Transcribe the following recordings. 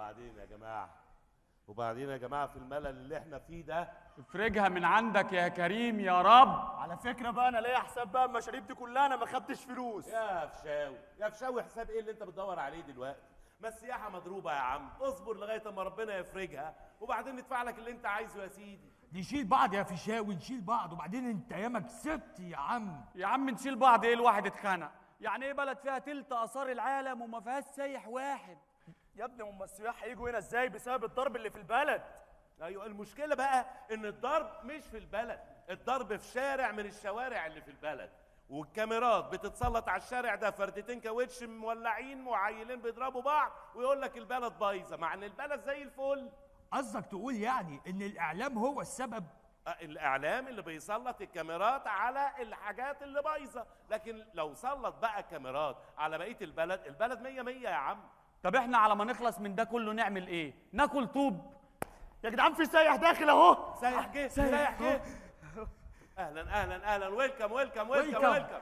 وبعدين يا جماعه وبعدين يا جماعه في الملل اللي احنا فيه ده افرجها من عندك يا كريم يا رب على فكره بقى انا ليا حساب بقى المشاريب دي كلها انا ما خدتش فلوس يا فشاوي يا فشاوي حساب ايه اللي انت بتدور عليه دلوقتي ما السياحه مضروبه يا عم اصبر لغايه اما ربنا يفرجها وبعدين ندفع لك اللي انت عايزه يا سيدي نشيل بعض يا فيشاوي نشيل بعض وبعدين انت ياما كسبت يا عم يا عم نشيل بعض ايه الواحد اتخنق يعني ايه بلد فيها تلت اثار العالم وما فيهاش سايح واحد يا ابني هم السياح هيجوا هنا ازاي بسبب الضرب اللي في البلد ايوه المشكله بقى ان الضرب مش في البلد الضرب في شارع من الشوارع اللي في البلد والكاميرات بتتسلط على الشارع ده فردتين كاوتش مولعين وعيلين بيضربوا بعض ويقول لك البلد بايظه مع ان البلد زي الفل قصدك تقول يعني ان الاعلام هو السبب آه، الاعلام اللي بيسلط الكاميرات على الحاجات اللي بايظه لكن لو سلط بقى كاميرات على بقيه البلد البلد مية مية يا عم طب احنا على ما نخلص من ده كله نعمل ايه ناكل طوب يا جدعان في سايح داخل اهو سايح جه سايح جه اهلا اهلا اهلا ويلكم ويلكم ويلكم Welcome. ويلكم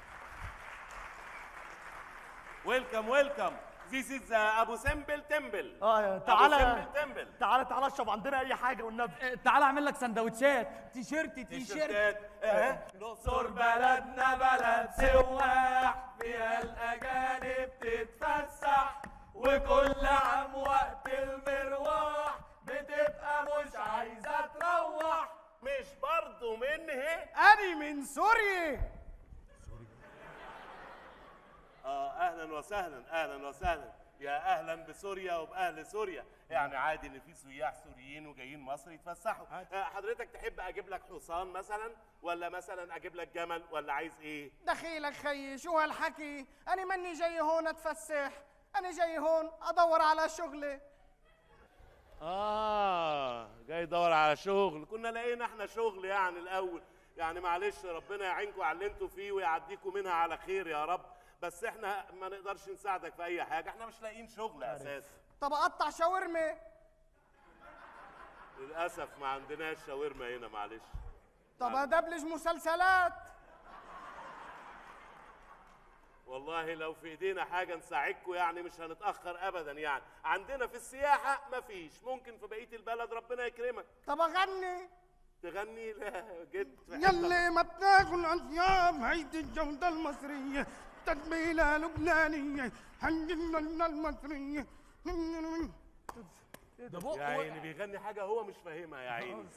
ويلكم ويلكم This is uh, ابو سمبل تمبل اه ابو تعالى سمبل تمبل تعالى تعالى اشرب عندنا اي حاجه والنبي اه، تعال اعمل لك سندوتشات تيشيرت تيشيرت تيشيرتات اه الاقصر بلدنا بلد سواح فيها الاجانب تتفسح وكل عام وقت المروح بتبقى مش عايزه تروح مش برضه منه اني من سوريا اه اهلا وسهلا اهلا وسهلا يا اهلا بسوريا وباهل سوريا يعني عادي ان في سياح سوريين وجايين مصر يتفسحوا آه حضرتك تحب اجيب لك حصان مثلا ولا مثلا اجيب لك جمل ولا عايز ايه دخيلك خيي شو هالحكي أنا ماني جاي هون أتفسح أنا جاي هون أدور على شغلي اه جاي يدور على شغل كنا لقينا احنا شغل يعني الاول يعني معلش ربنا يعينكم على اللي انتوا فيه ويعديكم منها على خير يا رب بس احنا ما نقدرش نساعدك في اي حاجه احنا مش لاقيين شغل اساسا طب أقطع شاورما للاسف ما عندناش شاورما هنا معلش طب أدبلج مسلسلات والله لو في ايدينا حاجه نساعدكم يعني مش هنتاخر ابدا يعني عندنا في السياحه مفيش ممكن في بقيه البلد ربنا يكرمك طب أغني تغني لا جد يلي ما بتاكل أطياب هيدي الجودة المصرية تتبيلة لبنانية حنجنا المصرية ده بق يا عيني بيغني حاجه هو مش فاهمها يا عيني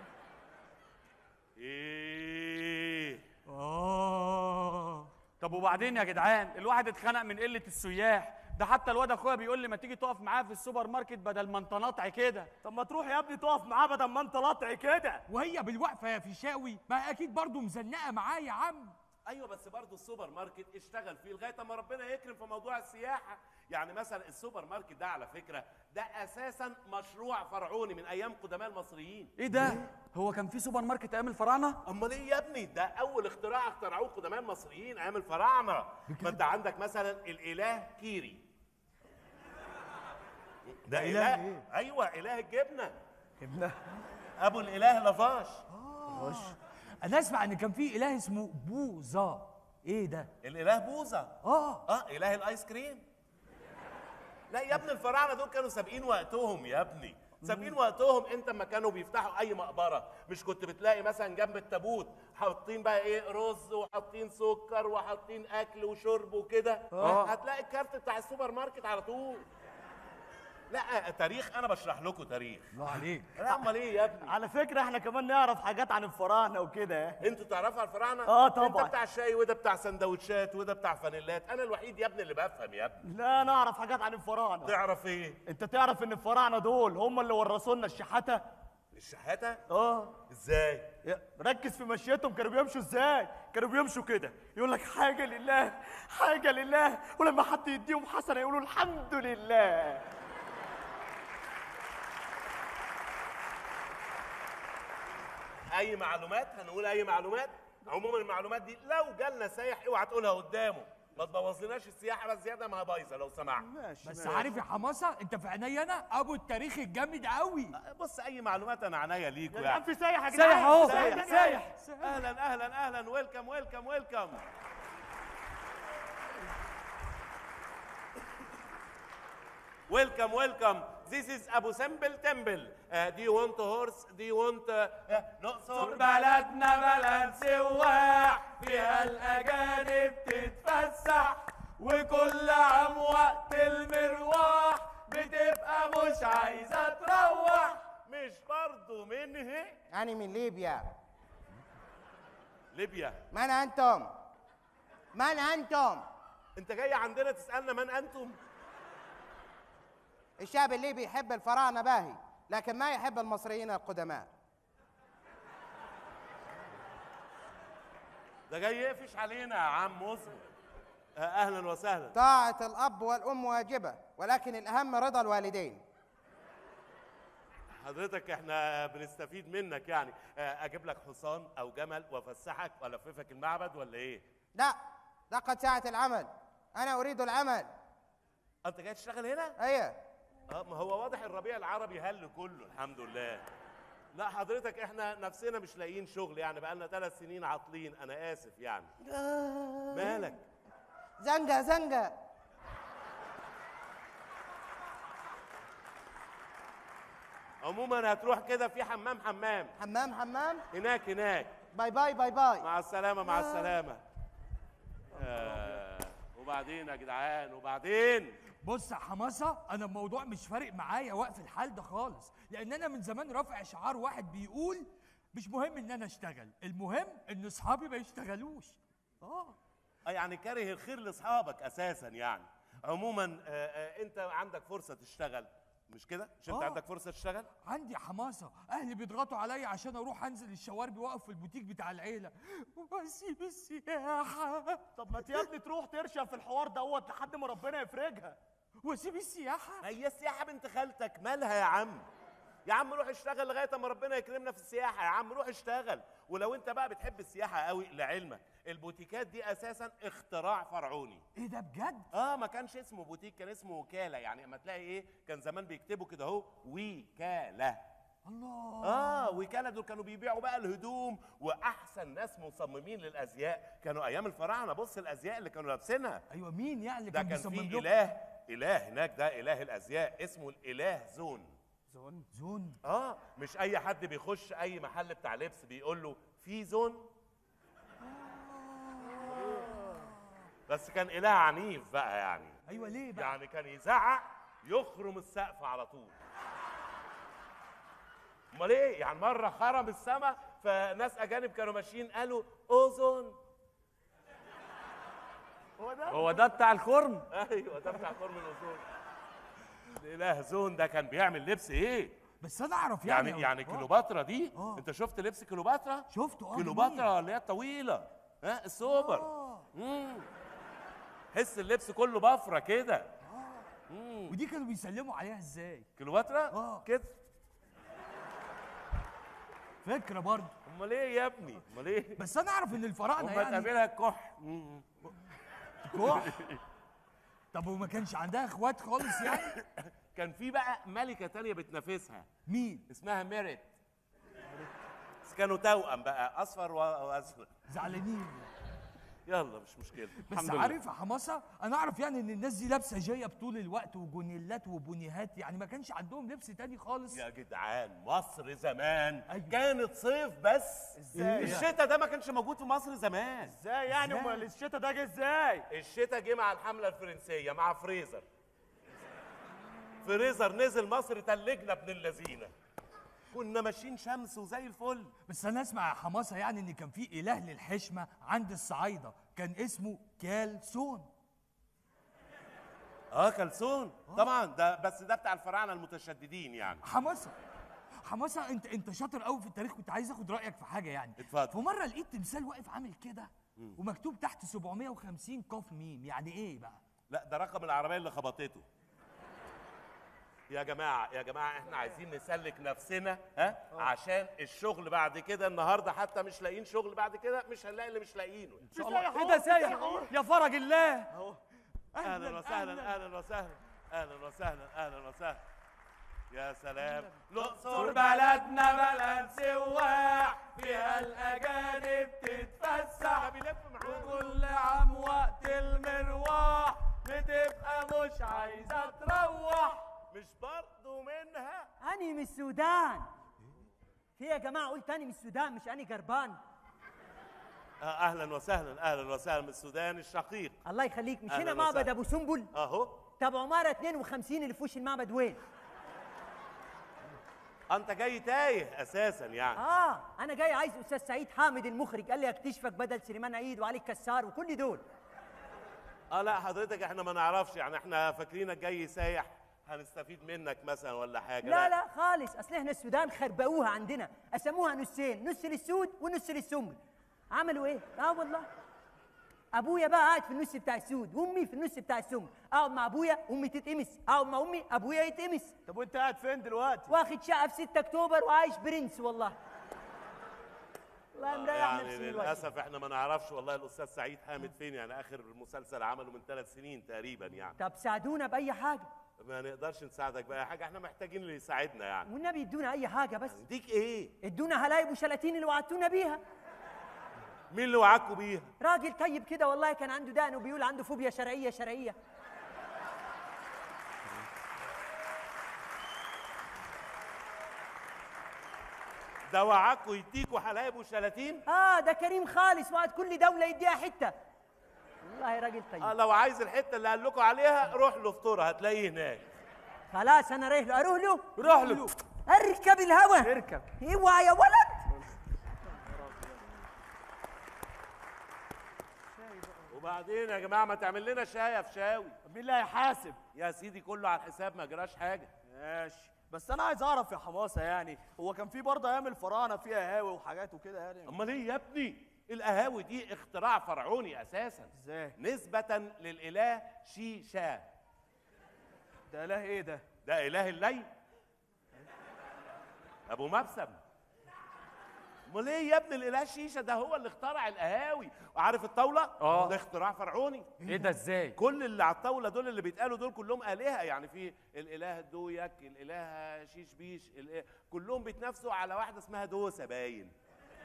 ايه اه طب وبعدين يا جدعان الواحد اتخنق من قله السياح ده حتى الواد اخويا بيقول لي ما تيجي تقف معاه في السوبر ماركت بدل ما انت ناطع كده طب ما تروح يا ابني تقف معاه بدل ما انت لطع كده وهي بالوقفه يا فيشاوي ما اكيد برضو مزنقه معاه يا عم ايوه بس برضه السوبر ماركت اشتغل فيه لغايه اما ربنا يكرم في موضوع السياحه يعني مثلا السوبر ماركت ده على فكره ده اساسا مشروع فرعوني من ايام قدماء المصريين ايه ده هو كان في سوبر ماركت ايام الفراعنه امال ايه يا ابني ده اول اختراع اخترعوه قدماء المصريين ايام الفراعنه ما انت عندك مثلا الاله كيري ده اله, إيه؟ ايوه اله الجبنه ابنه ابو الاله لافاش انا اسمع ان كان في اله اسمه بوظه ايه ده الاله بوذا اه اه اله الايس كريم لا يا ابني الفراعنه دول كانوا سابقين وقتهم يا ابني سابقين وقتهم انت لما كانوا بيفتحوا اي مقبره مش كنت بتلاقي مثلا جنب التابوت حاطين بقى ايه رز وحاطين سكر وحاطين اكل وشرب وكده هتلاقي الكارت بتاع السوبر ماركت على طول لا تاريخ انا بشرح لكم تاريخ الله عليك لا امال ايه يا ابني على فكره احنا كمان نعرف حاجات عن الفراعنه وكده انتوا تعرفوا على الفراعنه آه طبعاً. انت بتاع الشاي وده بتاع سندوتشات وده بتاع فانيلات انا الوحيد يا ابني اللي بفهم يا ابني لا نعرف حاجات عن الفراعنه تعرف ايه انت تعرف ان الفراعنه دول هم اللي ورثوا لنا الشحاته الشحاته اه ازاي يا- ركز في مشيتهم كانوا بيمشوا ازاي كانوا بيمشوا كده يقول لك حاجه لله حاجه لله ولما حد يديهم حسنه يقولوا الحمد لله اي معلومات هنقول اي معلومات عموما المعلومات دي لو جالنا سايح اوعى تقولها قدامه ما تبوظلناش السياحه بس زياده ما هي بايظه لو سمحت بس عارف يا حماسه انت في عينيا انا ابو التاريخ الجامد قوي بص اي معلومات انا عنيا ليكوا يا جدعان يعني في سايح يا جدعان سايح اهو سايح سايح اهلا اهلا اهلا ويلكم ويلكم ويلكم Welcome, welcome. This is أبو سمبل تمبل uh, Do you want a horse? Do you want uh, الأقصر بلدنا بلد سواح فيها الأجانب تتفسح وكل عام وقت المروح بتبقى مش عايزة تروح مش برضو منه أنا من ليبيا ليبيا من أنتم؟ من أنتم؟ انت جاي عندنا تسألنا من أنتم؟ الشعب الليبي يحب الفراعنة باهي لكن ما يحب المصريين القدماء ده جاي يقفش علينا يا عم مصر آه، أهلا وسهلا طاعة الأب والأم واجبة ولكن الأهم رضا الوالدين حضرتك احنا بنستفيد منك يعني آه، اجيب لك حصان او جمل وافسحك والففك المعبد ولا ايه لا ده قد ساعة العمل أنا أريد العمل انت جاي تشتغل هنا أيه اه ما هو واضح الربيع العربي هل كله الحمد لله لا حضرتك احنا نفسنا مش لاقيين شغل يعني بقالنا ثلاث سنين عاطلين انا اسف يعني مالك زنقة زنقة عموما هتروح كده في حمام حمام حمام حمام هناك هناك باي باي باي باي مع السلامه مع السلامه آه. وبعدين يا جدعان وبعدين بص يا حماسه انا الموضوع مش فارق معايا وقف الحال ده خالص لان انا من زمان رافع شعار واحد بيقول مش مهم ان انا اشتغل المهم ان اصحابي ما يشتغلوش اه آه، يعني كاره الخير لاصحابك اساسا يعني عموما آه، آه، انت عندك فرصه تشتغل مش كده مش انت آه. عندك فرصه تشتغل عندي حماسه اهلي بيضغطوا عليا عشان اروح انزل الشوارب واقف في البوتيك بتاع العيله واسيب السياحه طب ما يا ابني تروح ترشم في الحوار دوت لحد ما ربنا يفرجها واسيب السياحه هي السياحه بنت خالتك مالها يا عم يا عم روح اشتغل لغايه اما ربنا يكرمنا في السياحه يا عم روح اشتغل ولو انت بقى بتحب السياحه قوي لعلمك البوتيكات دي اساسا اختراع فرعوني ايه ده بجد اه ما كانش اسمه بوتيك كان اسمه وكاله يعني اما تلاقي ايه كان زمان بيكتبوا كده اهو وكاله الله اه وكاله دول كانوا بيبيعوا بقى الهدوم واحسن ناس مصممين للازياء كانوا ايام الفراعنه بص الازياء اللي كانوا لابسينها ايوه مين يعني اللي ده كان كان بيصمم في لهم اله اله هناك ده اله الازياء اسمه الاله زون زون زون اه مش اي حد بيخش اي محل بتاع لبس بيقول له في زون بس كان اله عنيف بقى يعني ايوه ليه بقى يعني كان يزعق يخرم السقف على طول امال ايه يعني مره خرم السما فناس اجانب كانوا ماشيين قالوا اوزون هو ده هو ده بتاع الخرم ايوه ده بتاع خرم الاوزون الاله زون ده كان بيعمل لبس ايه بس انا اعرف يعني يعني يعني آه. كليوباترا دي آه. انت شفت لبس كليوباترا شفته اه كليوباترا اللي هي الطويله ها السوبر آه. مم. حس اللبس كله بفره كده جميل. ودي كانوا بيسلموا عليها ازاي كليوباترا آه. كده فكره برضه امال ايه يا ابني امال ايه بس انا اعرف ان الفراعنه وما يعني تقابلها كح مم. كح طب وما كانش عندها اخوات خالص يعني كان في بقى ملكه تانية بتنافسها مين اسمها ميريت بس كانوا توأم بقى اصفر و- وازرق زعلانين يلا مش مشكله بس الحمد لله. عارف يا حماسه انا اعرف يعني ان الناس دي لابسه جايه بطول الوقت وجونيلات وبونيهات يعني ما كانش عندهم لبس تاني خالص يا جدعان مصر زمان أيوة. كانت صيف بس إزاي؟ الشتاء ده ما كانش موجود في مصر زمان ازاي يعني إزاي؟ امال الشتا ده جه ازاي الشتاء جه مع الحمله الفرنسيه مع فريزر فريزر نزل مصر تلجنا ابن اللذينه كنا ماشيين شمس وزي الفل بس انا اسمع يا حماسه يعني ان كان في اله للحشمه عند الصعايده كان اسمه كالسون اه كلسون طبعا ده بس ده بتاع الفراعنه المتشددين يعني حماسه حماسه انت انت شاطر قوي في التاريخ كنت عايز اخد رايك في حاجه يعني اتفضل. في مره لقيت تمثال واقف عامل كده ومكتوب تحت 750 قاف ميم يعني ايه بقى لا ده رقم العربيه اللي خبطته يا جماعه يا جماعه احنا عايزين نسلك نفسنا ها عشان الشغل بعد كده النهارده حتى مش لاقيين شغل بعد كده مش هنلاقي اللي مش لاقيينه ان شاء الله ايه ده سايح يا فرج الله اهلا وسهلا اهلا وسهلا اهلا وسهلا اهلا وسهلا يا سلام الاقصر بلدنا بلد سواح فيها الاجانب تتفسح بيلف معانا وكل عام وقت المروح بتبقى مش عايزه تروح مش برضو منها أني من السودان في يا جماعة قلت أني من السودان مش أني قربان آه اهلا وسهلا اهلا وسهلا من السودان الشقيق الله يخليك مش أهلاً هنا معبد وسهلاً. أبو سنبل اهو طب عمارة 52 اللي في وش المعبد وين؟ انت جاي تايه اساسا يعني آه أنا جاي عايز أستاذ سعيد حامد المخرج قال لي أكتشفك بدل سليمان عيد وعلي كسار وكل دول اه لا حضرتك احنا ما نعرفش يعني احنا فاكرينك جاي سايح هنستفيد منك مثلا ولا حاجه لا لا خالص أصل إحنا السودان خربقوها عندنا قسموها نصين نص للسود ونص للسمر عملوا إيه؟ آه والله ابويا بقى قاعد في النص بتاع السود وامي في النص بتاع السمر اقعد مع ابويا امي تتقمص اقعد مع امي ابويا يتقمص طب وانت قاعد فين دلوقتي واخد شقه في 6 اكتوبر وعايش برنس والله والله مريح يعني نفسي دلوقتي للاسف احنا ما نعرفش والله الاستاذ سعيد حامد فين يعني اخر مسلسل عمله من ثلاث سنين تقريبا يعني طب ساعدونا باي حاجه ما نقدرش نساعدك باي حاجه احنا محتاجين اللي يساعدنا يعني والنبي ادونا اي حاجه بس نديك ايه ادونا هلايب وشلاتين اللي وعدتونا بيها مين اللي وعدكوا بيها راجل طيب كده والله كان عنده دقن وبيقول عنده فوبيا شرعيه شرعيه ده وعدكوا يديكوا حلايب وشلاتين اه ده كريم خالص وعد كل دوله يديها حته والله راجل طيب اه لو عايز الحته اللي قال لكم عليها روح له فطوره هتلاقيه هناك خلاص انا رايح له اروح له روح له اركب الهوا اركب اوعى يا ولد وبعدين يا جماعه ما تعمل لنا شاي يا فشاوي طب مين اللي هيحاسب يا سيدي كله على الحساب ما جراش حاجه ماشي بس انا عايز اعرف يا حماسه يعني هو كان في برضه ايام الفراعنه فيها هاوي وحاجات وكده يعني امال ايه يا ابني القهاوي دي اختراع فرعوني اساسا ازاي نسبه للاله شيشا ده اله ايه ده ده اله الليل ابو مبسم امال ايه يا ابني الاله شيشه ده هو اللي اخترع القهاوي وعارف الطاوله آه. ده اختراع فرعوني ايه ده ازاي كل اللي على الطاوله دول اللي بيتقالوا دول كلهم الهه يعني في الاله دويك الاله شيش بيش الإله كلهم بيتنافسوا على واحده اسمها دوسه باين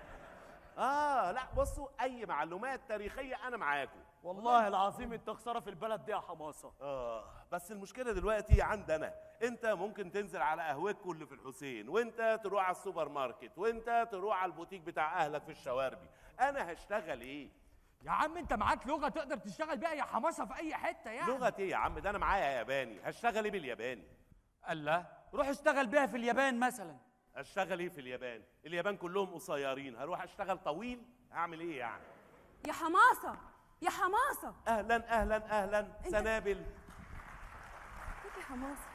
اه لا بصوا اي معلومات تاريخيه انا معاكم والله العظيم انت خساره في البلد دي يا حماسه اه بس المشكله دلوقتي عندنا انت ممكن تنزل على قهوتكم اللي في الحسين وانت تروح على السوبر ماركت وانت تروح على البوتيك بتاع اهلك في الشواربي انا هشتغل ايه يا عم انت معاك لغه تقدر تشتغل بيها يا حماسه في اي حته يعني لغه ايه يا عم ده انا معايا ياباني هشتغل ايه بالياباني الله روح اشتغل بيها في اليابان مثلا اشتغل ايه في اليابان اليابان كلهم قصيرين هروح اشتغل طويل هعمل ايه يعني يا حماسة يا حماسة اهلا اهلا اهلا سنابل ازيك يا حماسة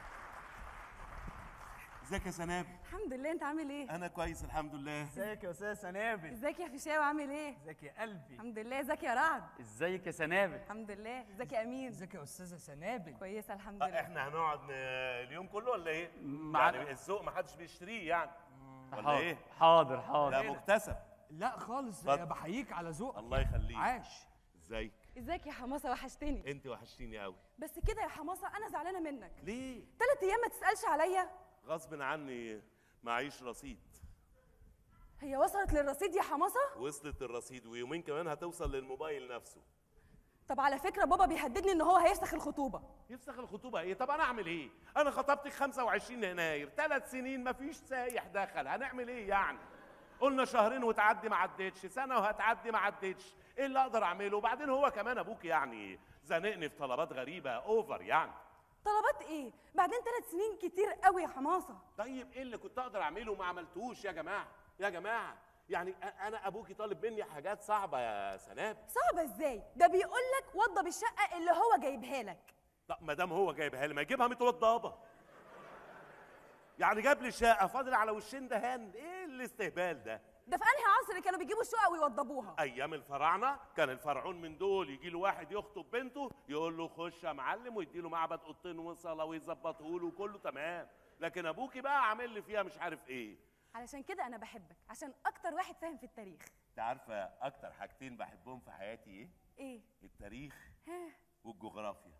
ازيك يا سنابل الحمد لله انت عامل ايه انا كويس الحمد لله ازيك يا استاذ سنابل ازيك يا فيشاوي عامل ايه ازيك يا قلبي الحمد لله ازيك يا رعد ازيك يا سنابل الحمد لله ازيك يا امين ازيك يا استاذه سنابل كويسه الحمد آه، لله احنا هنقعد ن- اليوم كله ولا ايه مع- يعني الذوق ما حدش بيشتريه يعني ولا حاضر ايه حاضر لا حاضر مكتسب لا خالص اتفضل. بحييك على ذوقك الله يخليك عاش ازيك ازيك يا حماسه وحشتني انت وحشتيني قوي بس كده يا حماسه انا زعلانه منك ليه تلات ايام ما تسالش عليا غصب عني معيش رصيد هي وصلت للرصيد يا حماسه وصلت الرصيد ويومين كمان هتوصل للموبايل نفسه طب على فكره بابا بيهددني ان هو هيفسخ الخطوبه يفسخ الخطوبه ايه طب انا اعمل ايه انا خطبتك 25 يناير ثلاث سنين مفيش سايح دخل هنعمل ايه يعني قلنا شهرين وتعدي ما عدتش سنه وهتعدي ما عدتش ايه اللي اقدر اعمله وبعدين هو كمان ابوك يعني زنقني في طلبات غريبه اوفر يعني طلبات ايه بعدين ثلاث سنين كتير قوي يا حماسه طيب ايه اللي كنت اقدر اعمله وما عملتوش يا جماعه يا جماعه يعني أ- انا ابوكي طالب مني حاجات صعبه يا سناب صعبه ازاي ده بيقول لك وضب الشقه اللي هو جايبها لك طب ما دام هو جايبها لي ما يجيبها متوضبه يعني جاب لي شقه فاضل على وشين دهان ايه الاستهبال ده ده في انهي عصر كانوا بيجيبوا الشقق ويوضبوها ايام الفراعنه كان الفرعون من دول يجي له واحد يخطب بنته يقول له خش يا معلم ويدي له معبد اوضتين وصاله ويظبطه له وكله تمام لكن ابوكي بقى عامل لي فيها مش عارف ايه علشان كده انا بحبك عشان اكتر واحد فاهم في التاريخ انت عارفه اكتر حاجتين بحبهم في حياتي ايه ايه التاريخ ها والجغرافيا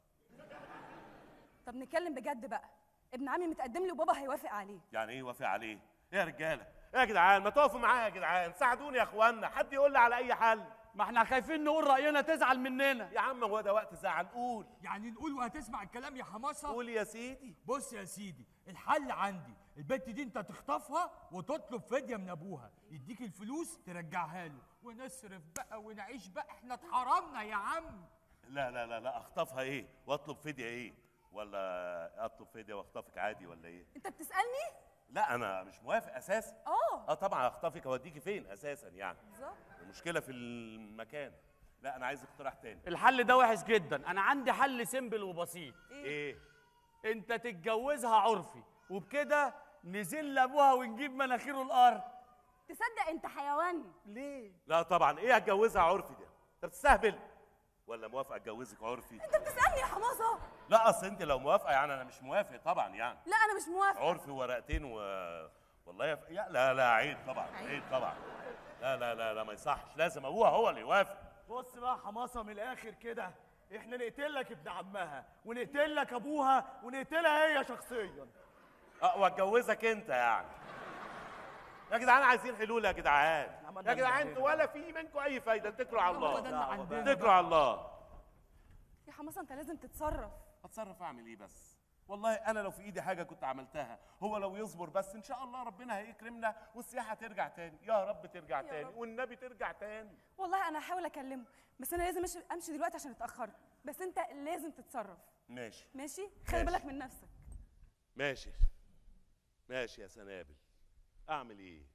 طب نتكلم بجد بقى ابن عمي متقدم لي وبابا هيوافق عليه يعني ايه وافق عليه ايه يا رجاله ايه يا جدعان ما تقفوا معايا يا جدعان ساعدوني يا اخوانا حد يقول لي على اي حل ما احنا خايفين نقول راينا تزعل مننا يا عم هو ده وقت زعل قول يعني نقول وهتسمع الكلام يا حماسه قول يا سيدي بص يا سيدي الحل عندي البت دي انت تخطفها وتطلب فديه من ابوها يديك الفلوس ترجعها له ونصرف بقى ونعيش بقى احنا اتحرمنا يا عم لا لا لا لا اخطفها ايه واطلب فديه ايه ولا اطلب فديه واخطفك عادي ولا ايه انت بتسالني لا انا مش موافق اساسا اه اه طبعا اخطفك اوديكي فين اساسا يعني بالظبط المشكله في المكان لا انا عايز اقتراح تاني الحل ده وحش جدا انا عندي حل سيمبل وبسيط ايه انت تتجوزها عرفي وبكده نزل ابوها ونجيب مناخيره الارض تصدق انت حيوان ليه لا طبعا ايه هتجوزها عرفي ده انت بتستهبل ولا موافقه اتجوزك عرفي انت بتسالني يا حماسه لا اصل انت لو موافقه يعني انا مش موافق طبعا يعني لا انا مش موافقه عرفي ورقتين و والله يا, ف... يا لا لا عيب طبعا عيب طبعا لا لا لا لا ما يصحش لازم ابوها هو اللي يوافق بص بقى حماسه من الاخر كده احنا نقتل لك ابن عمها ونقتل لك ابوها ونقتلها هي شخصيا اه واتجوزك انت يعني يا جدعان عايزين حلول يا جدعان عملنا يا جدعان اللي انتوا ولا في منكم اي فايده اتكلوا على هو ده اللي الله عندنا اتكلوا على الله يا حماسه انت لازم تتصرف اتصرف اعمل ايه بس والله انا لو في ايدي حاجه كنت عملتها هو لو يصبر بس ان شاء الله ربنا هيكرمنا والسياحه ترجع تاني يا رب ترجع يا تاني رب. والنبي ترجع تاني والله انا هحاول اكلمه بس انا لازم أمشي- امشي دلوقتي عشان اتاخرت بس انت لازم تتصرف ماشي ماشي خلي ماشي. بالك من نفسك ماشي ماشي يا سنابل اعمل ايه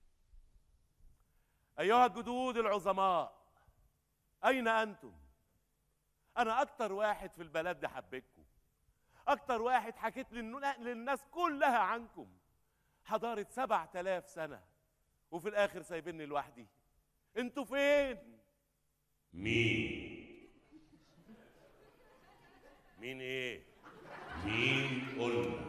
ايها الجدود العظماء اين انتم انا اكتر واحد في البلد ده حبيتكم اكتر واحد حكيت للن- للناس كلها عنكم حضارة سبع تلاف سنة وفي الاخر سايبيني لوحدي انتوا فين مين مين ايه مين قلنا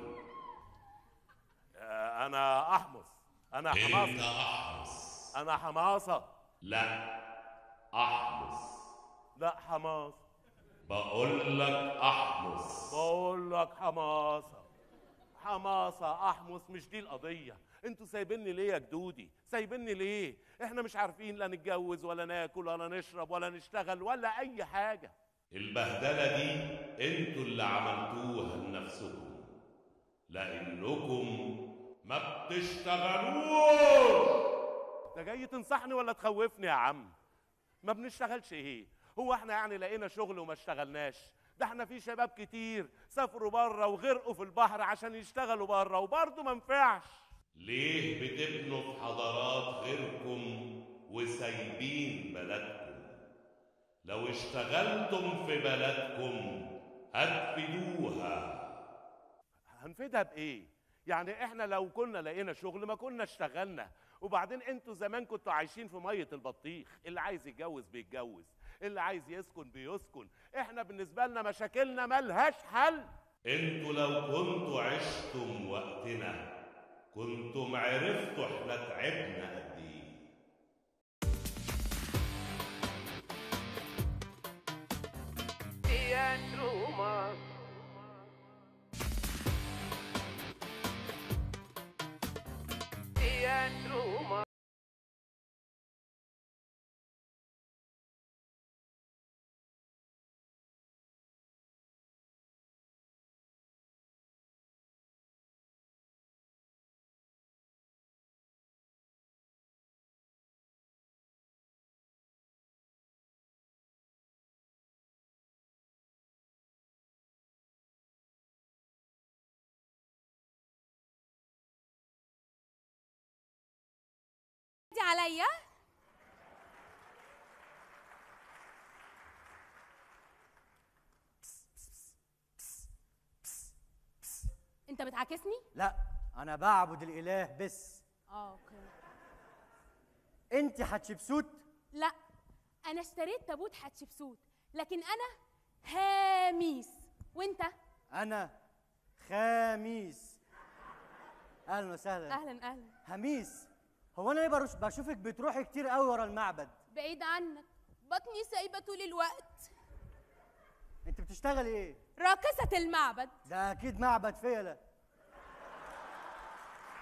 آه انا احمص انا انت حماصة احمص انا حماصة لا احمص لا حماصة بقول لك احمص بقول لك حماسة حماسة أحمس مش دي القضية انتوا سايبيني ليه يا جدودي سايبيني ليه احنا مش عارفين لا نتجوز ولا ناكل ولا نشرب ولا نشتغل ولا أي حاجة البهدله دي انتوا اللي عملتوها لنفسكم لانكم ما بتشتغلوش انت جاي تنصحني ولا تخوفني يا عم ما بنشتغلش ايه هو احنا يعني لقينا شغل وما اشتغلناش ده احنا في شباب كتير سافروا بره وغرقوا في البحر عشان يشتغلوا بره وبرضه ما نفعش ليه بتبنوا في حضارات غيركم وسايبين بلدكم لو اشتغلتم في بلدكم هتفيدوها هنفيدها بايه يعني احنا لو كنا لقينا شغل ما كنا اشتغلنا وبعدين انتوا زمان كنتوا عايشين في ميه البطيخ اللي عايز يتجوز بيتجوز اللي عايز يسكن بيسكن احنا بالنسبه لنا مشاكلنا ملهاش حل انتوا لو كنتوا عشتم وقتنا كنتم عرفتوا احنا تعبنا قد ايه دي عليا انت بتعاكسني لا انا بعبد الاله بس اه اوكي انت حتشبسوت لا انا اشتريت تابوت حتشبسوت لكن انا هاميس وانت انا خميس اهلا وسهلا اهلا اهلا هميس هو انا ليه بروش- بشوفك بتروحي كتير قوي ورا المعبد بعيد عنك بطني سايبه طول الوقت انت بتشتغلي ايه راقصه المعبد ده اكيد معبد فيلة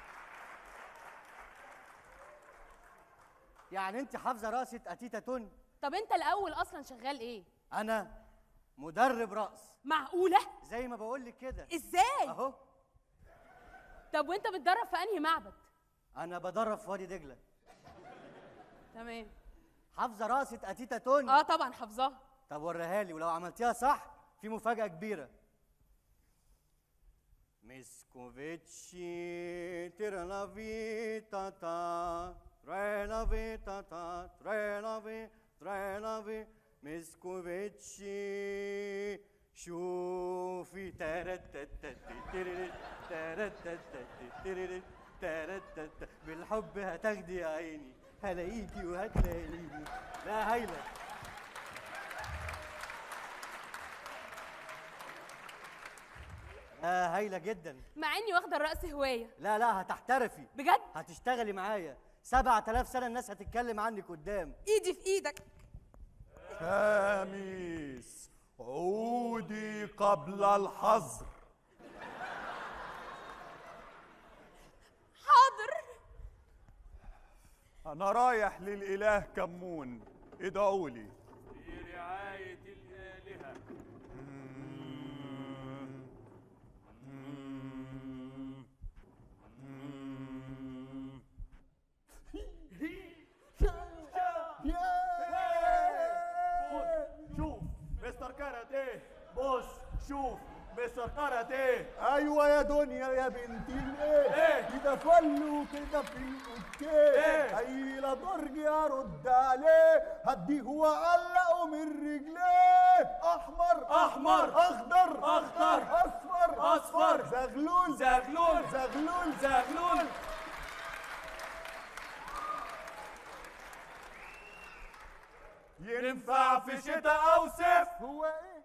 يعني انت حافظه رقصه اتيتا تون طب انت الاول اصلا شغال ايه انا مدرب رقص معقوله زي ما بقول لك كده ازاي اهو طب وانت بتدرب في انهي معبد انا بدرب في وادي دجله تمام حافظه رقصه اتيتا توني اه طبعا حافظاها طب وريها لي ولو عملتيها صح في مفاجاه كبيره مسكوفيتشي تيرا لا فيتا تا تري لا فيتا تا تري لا في تري لا في مسكوفيتشي شوفي تارتتت تيريري تارتتت تيريري تارتتت بالحب هتاخدي يا عيني هلاقيكي وهتلاقيني لا هايله آه هايله جدا مع اني واخده الرقص هوايه لا لا هتحترفي بجد هتشتغلي معايا 7000 سنه الناس هتتكلم عنك قدام ايدي في ايدك خامس عودي قبل الحظر حاضر انا رايح للاله كمون ادعوا لي في رعاية الآلهة شوف مستر كاراتيه بص شوف مستر كاراتيه ايوه يا دنيا يا بنتي الايه إيه؟ كده فل وكده في الاوكي إيه؟ اي لا درج ارد عليه هديه واعلقه من رجليه احمر أحمر. اخضر أخضر. اصفر أصفر. زغلول زغلول. زغلول زغلول ينفع في شتاء أو صيف هو ايه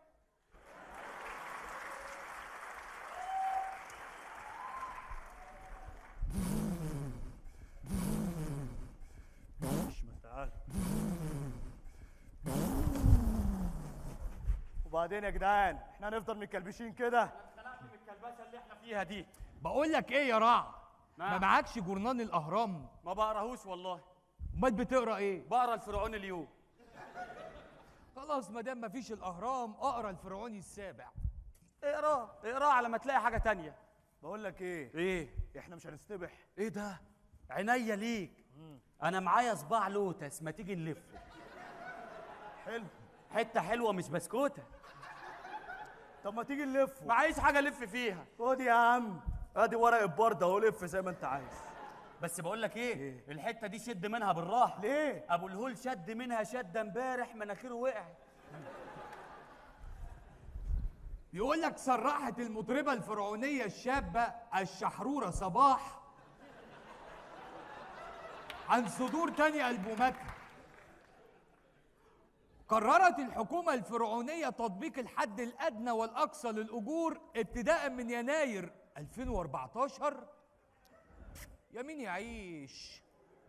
وبعدين يا جدعان احنا هنفضل متكلبشين كده اتخنقت من الكلبشه اللي احنا فيها دي بقول لك ايه يا رع ما نعم. معكش جورنان الاهرام ما بقراهوش والله امال بتقرا ايه بقرا الفرعون اليوم خلاص ما دام مفيش الاهرام اقرا الفرعوني السابع اقراه اقراه على ما تلاقي حاجه تانية بقول لك ايه ايه احنا مش هنستبح ايه ده عينيا ليك انا معايا صباع لوتس ما تيجي نلفه حلو حته حلوه مش بسكوته طب ما تيجي نلفه معيش حاجه الف فيها خد يا عم ادي ورق البرد اهو لف زي ما انت عايز بس بقول لك ايه, إيه؟ الحته دي شد منها بالراحه ليه ابو الهول شد منها شده امبارح مناخيره وقعت بيقول لك صرحت المطربه الفرعونيه الشابه الشحروره صباح عن صدور تاني البوماتها قررت الحكومة الفرعونية تطبيق الحد الأدنى والأقصى للأجور ابتداء من يناير 2014 يمين يعيش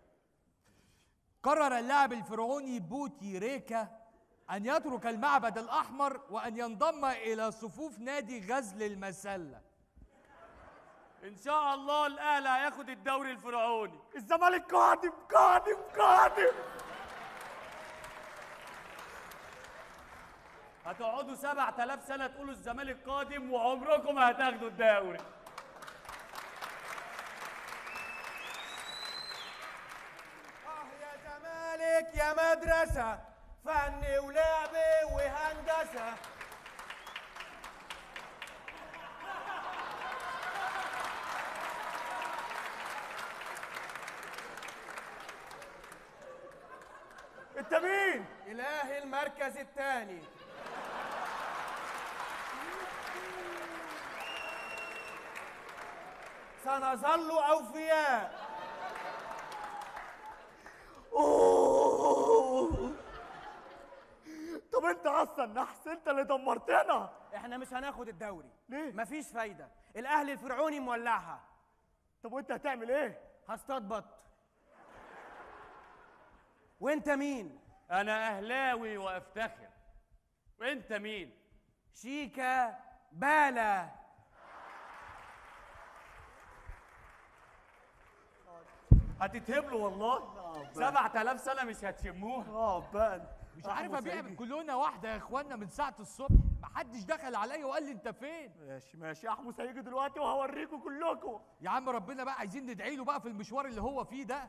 قرر اللاعب الفرعوني بوتي ريكا أن يترك المعبد الأحمر وأن ينضم إلى صفوف نادي غزل المسلة ان شاء الله الاهلي هياخد الدوري الفرعوني الزمالك قادم قادم قادم هتقعدوا 7000 سنه تقولوا الزمالك قادم وعمركم ما هتاخدوا الدوري اه يا زمالك يا مدرسة فن ولعب وهندسة انت مين إله المركز الثاني سنظل أوفياء أوه. طب انت اصلا نحس انت اللي دمرتنا احنا مش هناخد الدوري ليه؟ مفيش فايدة الأهلي الفرعوني مولعها طب وانت هتعمل ايه هصطاد بط وانت مين انا اهلاوي وافتخر وانت مين شيكا بالا هتتهبلوا والله 7000 سنه مش هتشموها اه بان مش عارف أحمس ابيع هيجي. كلنا واحده يا اخوانا من ساعه الصبح محدش دخل عليا وقال لي انت فين ماشي ماشي احمس هيجي دلوقتي وهوريكم كلكم يا عم ربنا بقى عايزين ندعي له بقى في المشوار اللي هو فيه ده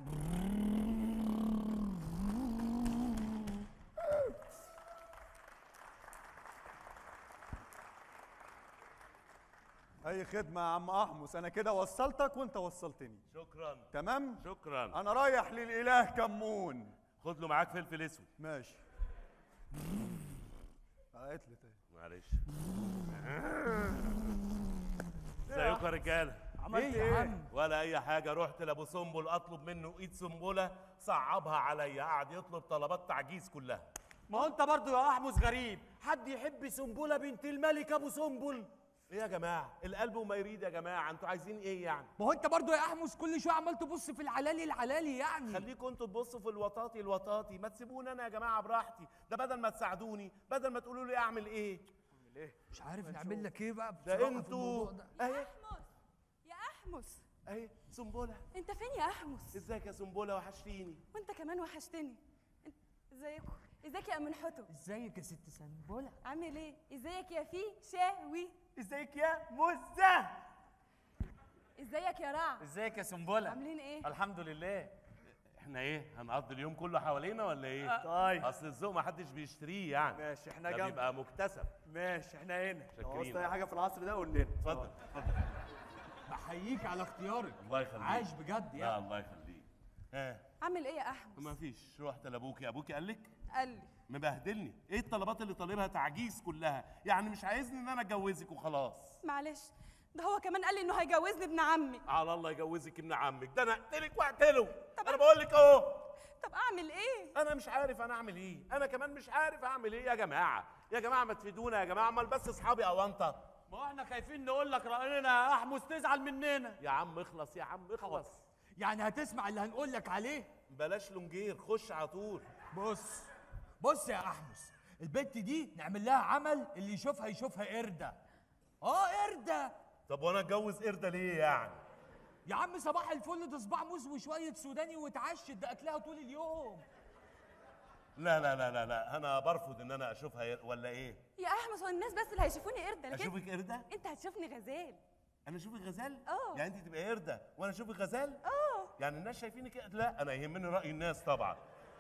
اي خدمه يا عم احمس انا كده وصلتك وانت وصلتني شكرا تمام شكرا انا رايح للاله كمون خد له معاك فلفل اسود ماشي قالت لي تاني معلش ازيكم يا رجاله عملت إيه يا ايه عم؟ ولا اي حاجه رحت لابو سنبل اطلب منه ايد سنبله صعبها عليا قعد يطلب طلبات تعجيز كلها ما هو انت برضو يا احمس غريب حد يحب سنبله بنت الملك ابو سنبل ايه يا جماعه القلب وما يريد يا جماعه انتوا عايزين ايه يعني ما هو انت برضو يا احمس كل شويه عمال تبص في العلالي العلالي يعني خليكم انتوا تبصوا في الوطاطي الوطاطي ما تسيبوني انا يا جماعه براحتي ده بدل ما تساعدوني بدل ما تقولوا لي اعمل ايه مش عارف نعمل لك ايه بقى ده بصراحة في انتوا الموضوع ده. اهي احمس يا احمس اهي سنبله انت فين يا احمس ازيك يا سنبله وحشتيني وانت كمان وحشتني انت ازيكم ازيك يا امن حتو ازيك يا ست سنبله عامل ايه ازيك يا في شاوي ازيك يا مزه ازيك يا رع ازيك يا سنبله عاملين ايه الحمد لله احنا ايه هنقضي اليوم كله حوالينا ولا ايه طيب اصل الذوق ما حدش بيشتريه يعني ماشي احنا ده جنب بيبقى مكتسب ماشي احنا هنا لو شاكرين. عوزت اي حاجه في العصر ده قول لنا اتفضل اتفضل بحييك على اختيارك الله يخليك عاش بجد لا يعني الله يخليك ها عامل ايه يا احمس ما فيش رحت لابوكي ابوكي قال لك قال لي مبهدلني ايه الطلبات اللي طالبها تعجيز كلها يعني مش عايزني ان انا اتجوزك وخلاص معلش ده هو كمان قال لي انه هيجوزني ابن عمي على الله يجوزك ابن عمك ده انا اقتلك واقتله انا بقول لك اهو طب اعمل ايه انا مش عارف انا اعمل ايه انا كمان مش عارف اعمل ايه يا جماعه يا جماعه ما تفيدونا يا جماعه امال بس اصحابي اونطه ما هو احنا خايفين نقول لك راينا يا احمس تزعل مننا يا عم اخلص يا عم اخلص يعني هتسمع اللي هنقول لك عليه بلاش لونجير خش على طول بص بص يا احمس البت دي نعمل لها عمل اللي يشوفها يشوفها قرده اه قرده طب وانا اتجوز قرده ليه يعني يا عم صباح الفل ده صباع موز وشويه سوداني واتعشت ده اكلها طول اليوم لا لا لا لا لا انا برفض ان انا اشوفها ير- ولا ايه يا احمس هو الناس بس اللي هيشوفوني قرده لكن اشوفك قرده انت هتشوفني غزال انا اشوفك غزال اه. يعني انت تبقى قرده وانا اشوفك غزال اه يعني الناس شايفيني كده لا انا يهمني راي الناس طبعا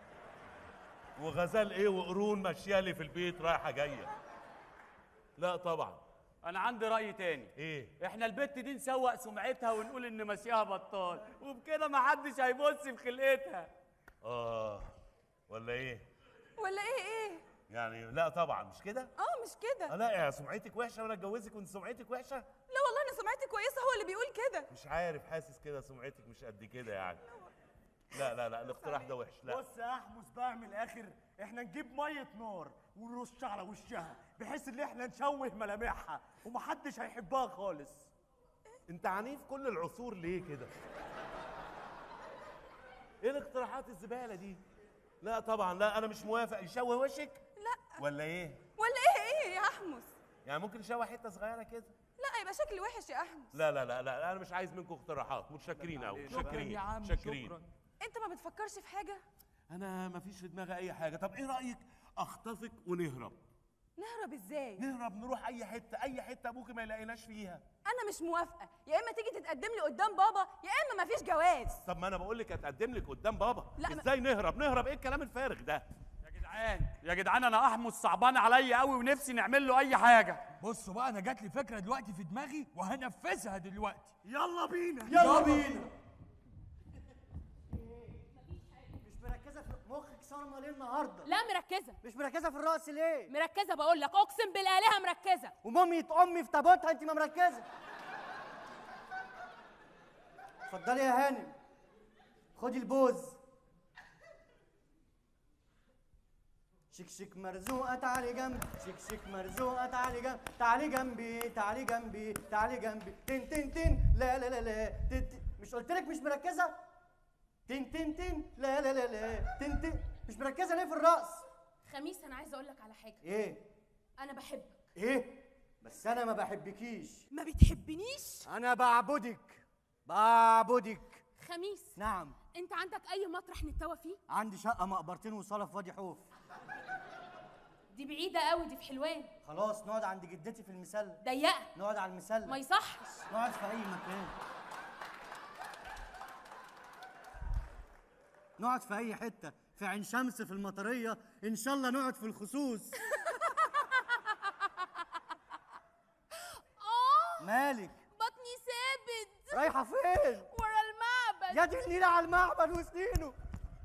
وغزال ايه وقرون ماشيه لي في البيت رايحه جايه لا طبعا انا عندي راي تاني ايه احنا البت دي نسوق سمعتها ونقول ان ماشيها بطال وبكده ما حدش هيبص في خلقتها اه ولا ايه ولا ايه ايه يعني لا طبعا مش كده اه مش كده آه لا يا سمعتك وحشه وانا اتجوزك وانت سمعتك وحشه لا والله انا سمعتي كويسه هو اللي بيقول كده مش عارف حاسس كده سمعتك مش قد كده يعني لا لا لا الاقتراح ده وحش لا بص يا احمس بقى من الاخر احنا نجيب ميه نار ونرش على وشها بحيث ان احنا نشوه ملامحها ومحدش هيحبها خالص انت عنيف كل العصور ليه كده ايه الاقتراحات الزباله دي لا طبعا لا انا مش موافق يشوه وشك لا ولا ايه ولا ايه ايه يا احمس يعني ممكن يشوه حته صغيره كده لا يبقى شكلي وحش يا احمس لا لا لا لا انا مش عايز منكم اقتراحات متشكرين قوي شكرا متشكرين يا عم متشكرين شكرا انت ما بتفكرش في حاجه انا ما فيش في دماغي اي حاجه طب ايه رايك اخطفك ونهرب نهرب ازاي نهرب نروح اي حته اي حته ابوكي ما يلاقيناش فيها انا مش موافقه يا اما تيجي تتقدم لي قدام بابا يا اما مفيش جواز طب ما انا بقول لك اتقدم لك قدام بابا لا، ما- ازاي نهرب نهرب ايه الكلام الفارغ ده يا جدعان يا جدعان انا احمس صعبان عليا قوي ونفسي نعمل له اي حاجه بصوا بقى انا جات لي فكره دلوقتي في دماغي وهنفذها دلوقتي يلا بينا يلا بينا مش مركزه في مخك صارمه ليه النهارده لا مركزه مش مركزه في الرقص ليه مركزه بقول لك اقسم بالالهه مركزه ومامية امي في تابوتها انت ما مركزه اتفضلي يا هانم خدي البوز شيك شيك مرزوقة تعالي جنبي شيك شيك مرزوقة تعالي جنبي تعالي جنبي تعالي جنبي تعالي جنبي تن تن تن لا لا لا لا تن تن مش قلت لك مش مركزة تن تن تن لا لا لا لا تن تن مش مركزة ليه في الرقص خميس انا عايزه اقول لك على حاجه ايه انا بحبك ايه بس انا ما بحبكيش ما بتحبنيش انا بعبدك بعبدك خميس نعم انت عندك اي مطرح نتوى فيه عندي شقه مقبرتين وصاله في وادي حوف دي بعيده قوي دي في حلوان خلاص نقعد عند جدتي في المسله ضيقه نقعد على المسله ما يصحش نقعد في اي مكان نقعد في اي حته في عين شمس في المطريه ان شاء الله نقعد في الخصوص اه مالك بطني ثابت رايحه فين ورا المعبد يا دي النيله على المعبد وسنينه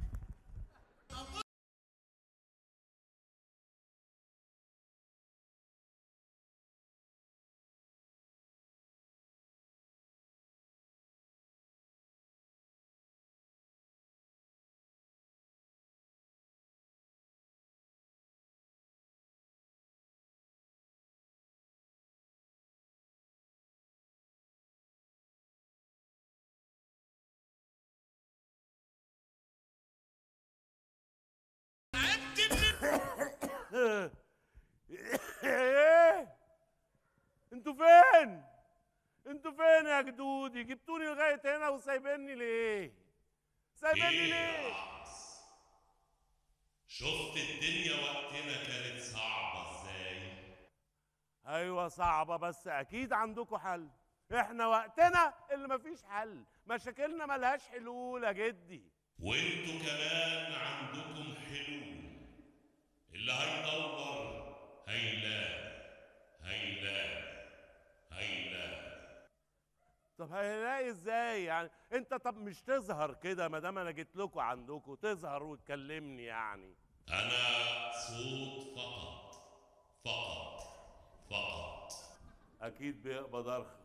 ايه انتوا فين انتوا فين يا جدودي جبتوني لغايه هنا وسايبيني ليه سايبيني إيه ليه يا عبس شفت الدنيا وقتنا كانت صعبة ازاي ايوه صعبه بس اكيد عندكم حل احنا وقتنا اللي مفيش حل مشاكلنا ملهاش حلول يا جدي وانتوا كمان عندكم حلول اللي هيدور هيلاقي هيلاقي هيلاقي طب هيلاقي ازاي يعني انت طب مش تظهر كده ما دام انا جيت لكم عندكم تظهر وتكلمني يعني انا صوت فقط فقط فقط اكيد بيقبض ارخص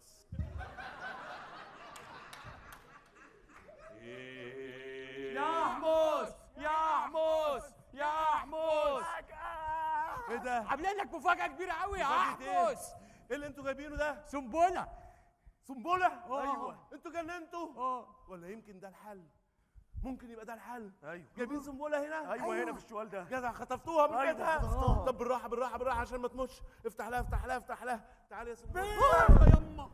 إيه. يا حموس يا حموس يا حموس ايه ده عاملين لك مفاجاه كبيره قوي يا مفاجأة إيه؟ احمس ايه اللي انتوا جايبينه ده سنبله سنبله آه. ايوه انتوا جننتوا اه ولا يمكن ده الحل ممكن يبقى ده الحل ايوه جايبين سنبله هنا ايوه هنا في الشوال ده جدع خطفتوها من أيوة، بيتها خطفتها. طب بالراحه بالراحه بالراحه عشان ما تموتش افتح لها افتح لها افتح لها تعالي يا سنبله يما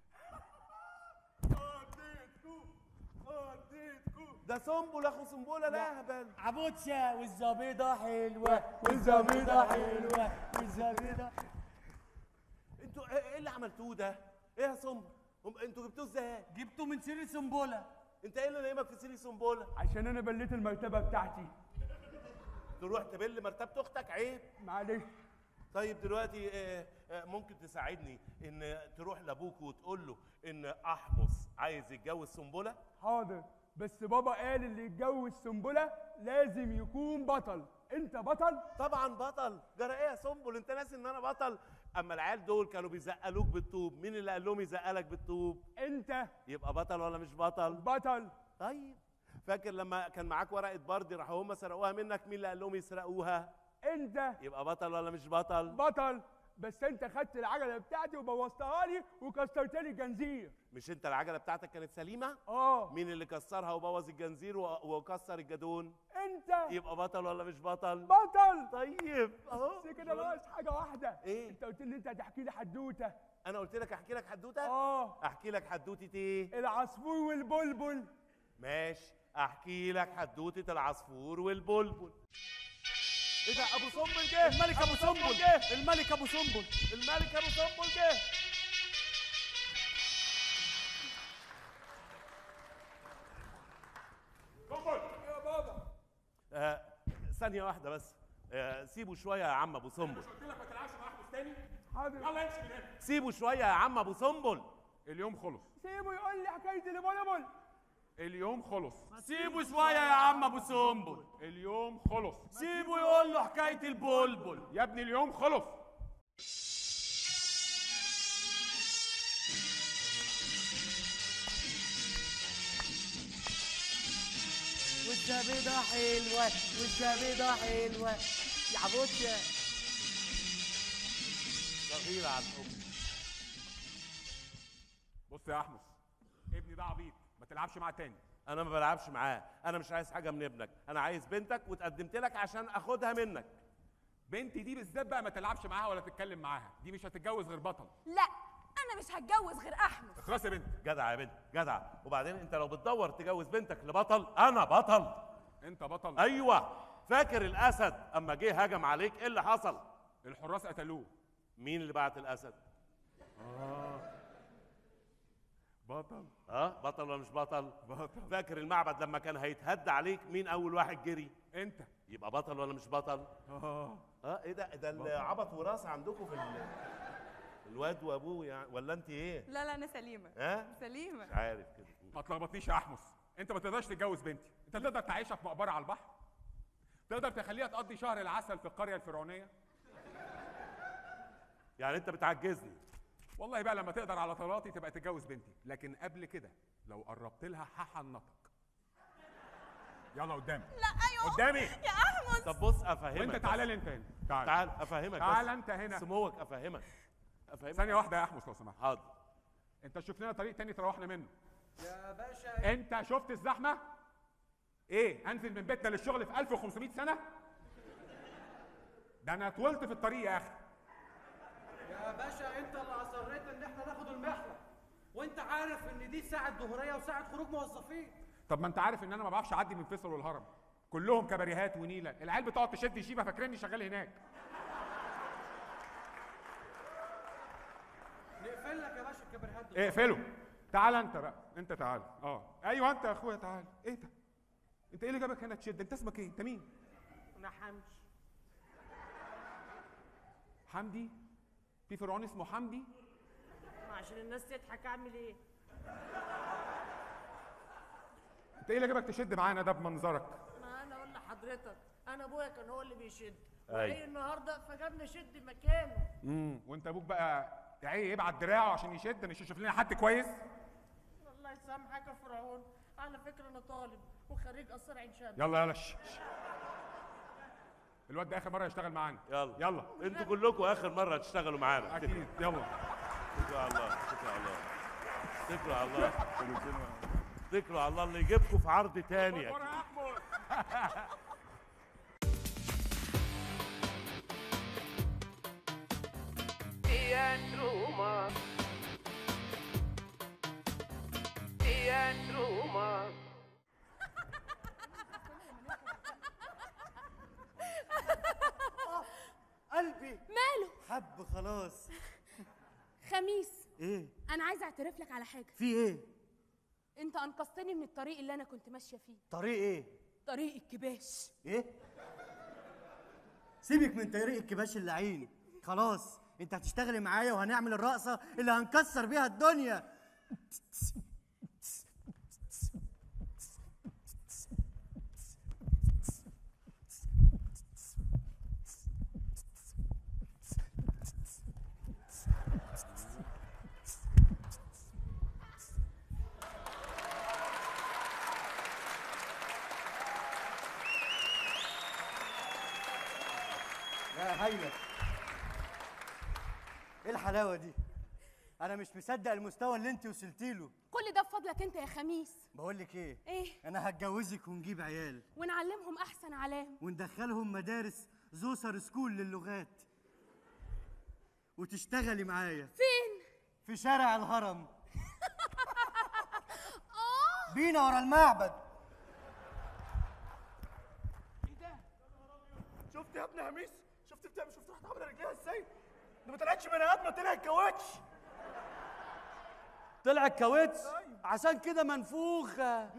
ده سنبل اخو سنبله لا اهبل عبوتشا والزبيضه حلوه والزبيضه حلوه والزبيضه انتوا ايه إيه اللي عملتوه ده ايه يا سنبل هم- انتوا جبتوه ازاي جبته من سير سنبله انت ايه اللي نايمك في سيري سنبله عشان انا بليت المرتبه بتاعتي تروح تبل مرتبه اختك عيب معلش طيب دلوقتي آه، آه، ممكن تساعدني ان تروح لابوك وتقول له ان احمص عايز يتجوز سنبله حاضر بس بابا قال اللي يتجوز سنبله لازم يكون بطل انت بطل طبعا بطل جرى ايه يا سنبل انت ناسي ان انا بطل اما العيال دول كانوا بيزقلوك بالطوب مين اللي قال لهم يزقلك بالطوب انت يبقى بطل ولا مش بطل بطل طيب فاكر لما كان معاك ورقه بردي راحوا هم سرقوها منك مين اللي قال لهم يسرقوها انت يبقى بطل ولا مش بطل بطل بس انت خدت العجله بتاعتي وبوظتها لي وكسرت لي الجنزير مش انت العجله بتاعتك كانت سليمه اه مين اللي كسرها وبوظ الجنزير و- وكسر الجدون انت يبقى بطل ولا مش بطل بطل طيب اهو بس كده ناقص حاجه واحده ايه انت قلت لي انت هتحكي لي حدوته انا قلت لك احكي لك حدوته اه احكي لك حدوته ايه العصفور والبلبل ماشي احكي لك حدوته العصفور والبلبل ايه ده ابو سنبل جه الملك ابو سنبل جه الملك ابو سنبل الملك ابو سنبل جه يا بابا آه ثانيه واحده بس آه سيبوا شويه يا عم ابو سنبل قلت لك ما تلعبش مع احمد تاني حاضر يلا امشي من هنا سيبوا شويه يا عم ابو سنبل اليوم خلص سيبه يقول لي حكايه البلبل اليوم خلص سيبه شويه يا عم ابو سنبل اليوم خلص سيبه يقول له حكايه البلبل يا ابني اليوم خلص والزبيضه حلوه والزبيضه حلوه يا عبوتشا صغيره على الام بص يا احمس ابني ده عبيط ما تلعبش معاه تاني انا ما بلعبش معاه انا مش عايز حاجه من ابنك انا عايز بنتك وتقدمت لك عشان اخدها منك بنتي دي بالذات بقى ما تلعبش معاها ولا تتكلم معاها دي مش هتتجوز غير بطل لا انا مش هتجوز غير احمد خلاص يا بنت جدع يا بنت جدع وبعدين انت لو بتدور تجوز بنتك لبطل انا بطل انت بطل ايوه فاكر الاسد اما جه هجم عليك ايه اللي حصل الحراس قتلوه مين اللي بعت الاسد اه بطل اه بطل ولا مش بطل بطل فاكر المعبد لما كان هيتهد عليك مين اول واحد جري انت يبقى بطل ولا مش بطل اه اه ايه ده ده العبط وراثه عندكم في ال... الواد وابوه يعني ولا انت ايه لا لا انا سليمه ها سليمه مش عارف كده ما تلخبطنيش يا احمس انت ما تقدرش تتجوز بنتي انت تقدر تعيشها في مقبره على البحر تقدر تخليها تقضي شهر العسل في القريه الفرعونيه يعني انت بتعجزني والله بقى لما تقدر على طلاتي تبقى تتجوز بنتي لكن قبل كده لو قربت لها هحنطك يلا قدامي لا ايوه قدامي يا احمد طب بص افهمك وانت تعالى لي انت هنا تعال تعال افهمك تعال بس. انت هنا سموك افهمك افهمك ثانيه واحده يا احمس لو سمحت حاضر انت شوف لنا طريق تاني تروحنا منه يا باشا انت شفت الزحمه ايه انزل من بيتنا للشغل في 1500 سنه ده انا طولت في الطريق يا اخي يا باشا انت اللي اصريت ان احنا ناخد المحور وانت عارف ان دي ساعه ظهريه وساعه خروج موظفين طب ما انت عارف ان انا ما بعرفش اعدي من فيصل والهرم كلهم كباريهات ونيله العيال بتقعد تشد شيبه فاكريني شغال هناك نقفل لك يا باشا الكبريهات دول اقفله تعال انت بقى انت تعال اه ايوه انت يا اخويا تعال ايه ده انت ايه اللي جابك هنا تشد انت اسمك ايه انت مين انا حمش حمدي في فرعون اسمه حمدي عشان الناس تضحك اعمل ايه انت ايه اللي جابك تشد معانا ده بمنظرك ما انا اقول لحضرتك انا ابويا كان هو اللي بيشد أيوة. وجاي النهارده فجابني شد مكانه امم وانت ابوك بقى ايه يبعت دراعه عشان يشد مش يشوف لنا حد كويس الله يسامحك يا فرعون على فكره انا طالب وخريج اثار عين شمس يلا يلا شش. شش. الواد ده اخر مره يشتغل معانا يلا يلا انتوا كلكم اخر مره تشتغلوا معانا اكيد يلا اتكلوا على الله اتكلوا على الله اتكلوا على الله اتكلوا على الله اللي يجيبكم في عرض تاني ورا يا احمد Ian Truma. Ian Truma. قلبي ماله حب خلاص خميس ايه انا عايزه اعترف لك على حاجه في ايه انت انقذتني من الطريق اللي انا كنت ماشيه فيه طريق ايه طريق الكباش ايه سيبك من طريق الكباش اللعين خلاص انت هتشتغلي معايا وهنعمل الرقصه اللي هنكسر بيها الدنيا يا هايلة ايه الحلاوة دي؟ أنا مش مصدق المستوى اللي أنت وصلتي له، كل ده بفضلك انت يا خميس بقول لك إيه؟ ايه أنا هتجوزك ونجيب عيال ونعلمهم احسن علام وندخلهم مدارس زوسر سكول للغات وتشتغلي معايا فين في شارع الهرم بينا ورا المعبد شفت يا ابن هميس شفت بتعمل شفت راحت عامله رجليها ازاي ده ما طلعتش بني ادمه طلعت كاوتش طلع الكاوتش عشان كده منفوخه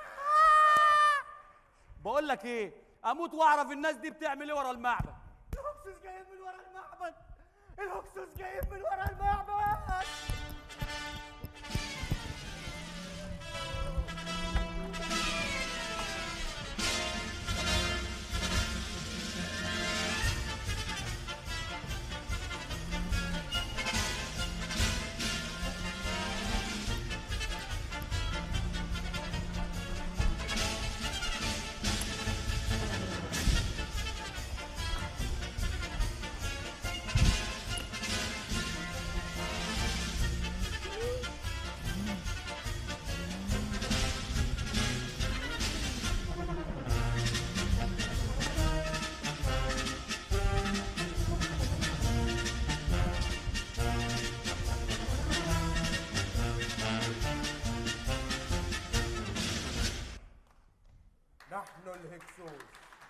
بقول لك ايه اموت واعرف الناس دي بتعمل ايه ورا المعبد الهكسوس جايين من ورا المعبد الهكسوس جايين من ورا المعبد نحن الهكسوس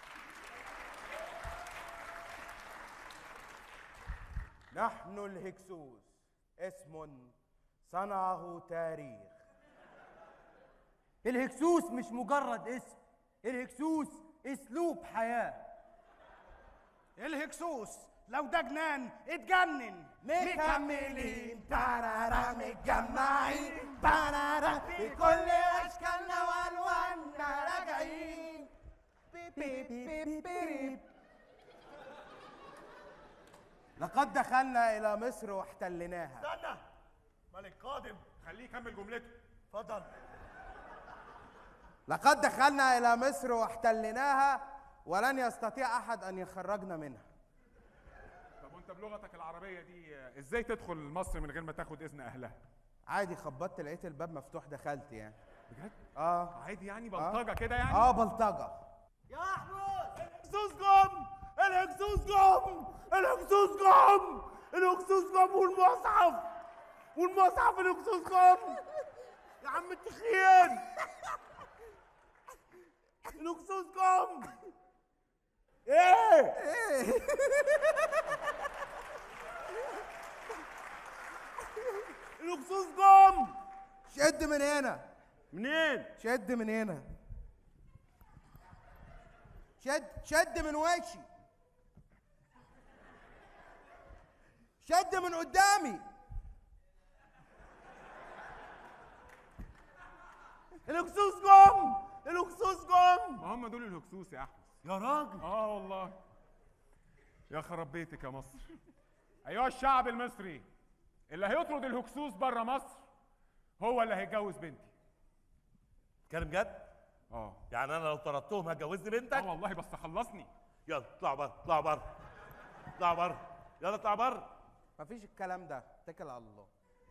نحن الهكسوس اسم صنعه تاريخ الهكسوس مش مجرد اسم الهكسوس اسلوب حياه الهكسوس لو ده جنان اتجنن مكملين تارارا متجمعين تارارا بكل اشكالنا والواننا راجعين بيب بيب بيب بيب. لقد دخلنا الى مصر واحتلناها استنى ملك قادم خليه يكمل جملته اتفضل لقد دخلنا الى مصر واحتلناها ولن يستطيع احد ان يخرجنا منها طب وانت بلغتك العربيه دي آه، ازاي تدخل مصر من غير ما تاخد اذن اهلها عادي خبطت لقيت الباب مفتوح دخلت يعني بجد اه عادي يعني بلطجه كده يعني اه بلطجه يا احمد الهكسوس جم الهكسوس جم الهكسوس جم الهكسوس جم والمصحف والمصحف الهكسوس جم يا عم التخين الهكسوس جم ايه الهكسوس جم شد من هنا منين شد من هنا شد شد من وشي شد من قدامي الهكسوس جم الهكسوس جم ما هم دول الهكسوس يا احمد يا راجل اه والله يا خرب بيتك يا مصر ايها الشعب المصري اللي هيطرد الهكسوس بره مصر هو اللي هيتجوز بنتي كلام جد اه يعني انا لو طردتهم هتجوزني بنتك اه والله بس خلصني يلا اطلعوا بره اطلعوا بره اطلعوا بره يلا اطلعوا بره مفيش الكلام ده اتكل على الله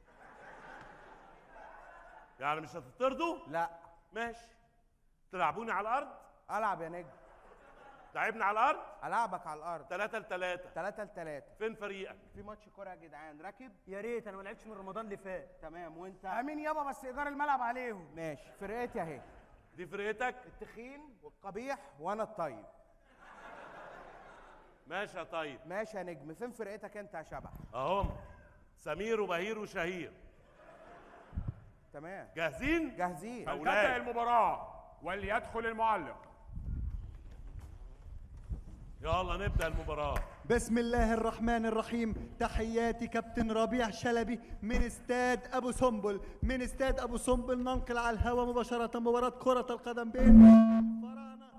يعني مش هتطردوا لا ماشي تلعبوني على الارض العب يا نجم لعبنا على الارض العبك على الارض 3 ل 3 3 ل 3 فين فريقك في ماتش كوره يا جدعان راكب يا ريت انا ما لعبتش من رمضان اللي فات تمام وانت امين يابا بس ايجار الملعب عليهم ماشي فرقتي اهي دي فرقتك التخين والقبيح وانا الطيب ماشي يا طيب ماشي يا نجم فين فرقتك انت يا شبح اهم سمير وبهير وشهير تمام جاهزين جاهزين فلتبدا المباراه وليدخل المعلق يلا نبدا المباراه بسم الله الرحمن الرحيم تحياتي كابتن ربيع شلبي من استاد ابو سنبل من استاد ابو سنبل ننقل على الهواء مباشره مباراه كره القدم بين الفراعنه